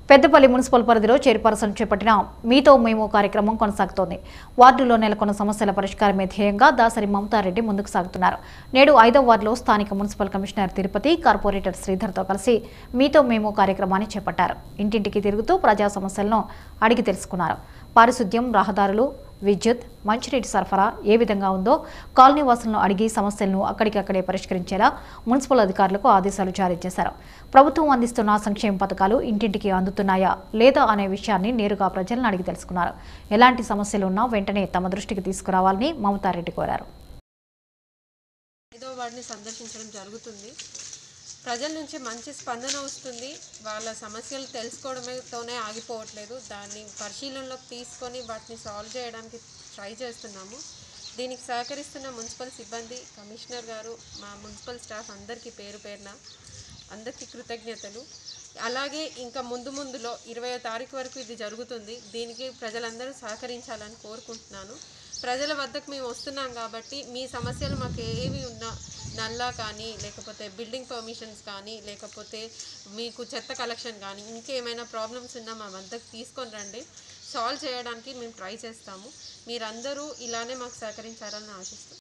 Peddapalli municipal పరిధిలో chairperson చేపట్టిన మీతో మేము కార్యక్రమం కొనసాగుతోంది వార్డులో నెలకొన్న సమస్యల పరిష్కారమే ధ్యేయంగా దాసరి మమతారెడ్డి ముందుకు సాగుతున్నారు నేడు ఐదో వార్డులో స్థానిక మున్సిపల్ కమిషనర్ తిరుపతి కార్పొరేటర్ శ్రీధర్తో కలిసి మీతో మేము కార్యక్రమాన్ని చేపట్టారు ఇంటింటికి తిరుగుతూ ప్రజా సమస్యలను అడిగి తెలుసుకున్నారు పారిశుద్ధ్యం రహదారులు విద్యుత్ మంచినీటి సరఫరా ఏ విధంగా ఉందో కాలనీ వాసులను అడిగి సమస్యలను అక్కడికక్కడే పరిష్కరించేలా మున్సిపల్ అధికారులకు ఆదేశాలు జారీ చేశారు ప్రభుత్వం అందిస్తున్న సంక్షేమ పథకాలు ఇంటింటికి అందుతున్నాయా లేదా అనే విషయాన్ని నేరుగా ప్రజలను అడిగి తెలుసుకున్నారు ఎలాంటి సమస్యలు ఉన్నా వెంటనే తమ దృష్టికి తీసుకురావాలని మమతారెడ్డి కోరారు ఐదో వార్డుని సందర్శించడం జరుగుతుంది ప్రజల నుంచి మంచి స్పందన వస్తుంది వాళ్ళ సమస్యలు తెలుసుకోవడమేతోనే ఆగిపోవట్లేదు దాన్ని పరిశీలనలోకి తీసుకొని వాటిని సాల్వ్ చేయడానికి ట్రై చేస్తున్నాము దీనికి సహకరిస్తున్న మున్సిపల్ సిబ్బంది కమిషనర్ గారు మా మున్సిపల్ స్టాఫ్ అందరికీ పేరు పేరున అందరికీ కృతజ్ఞతలు అలాగే ఇంకా ముందు ముందులో ఇరవయో తారీఖు వరకు ఇది జరుగుతుంది దీనికి ప్రజలందరూ సహకరించాలని కోరుకుంటున్నాను ప్రజల వద్దకు మేము వస్తున్నాం కాబట్టి మీ సమస్యలు మాకు ఏవి ఉన్నా నల్లా కానీ లేకపోతే బిల్డింగ్ పర్మిషన్స్ కానీ లేకపోతే మీకు చెత్త కలెక్షన్ కానీ ఇంకేమైనా ప్రాబ్లమ్స్ ఉన్నా మా వద్దకు తీసుకొని రండి సాల్వ్ చేయడానికి మేము ట్రై చేస్తాము మీరందరూ ఇలానే మాకు సహకరించాలని ఆశిస్తున్నాం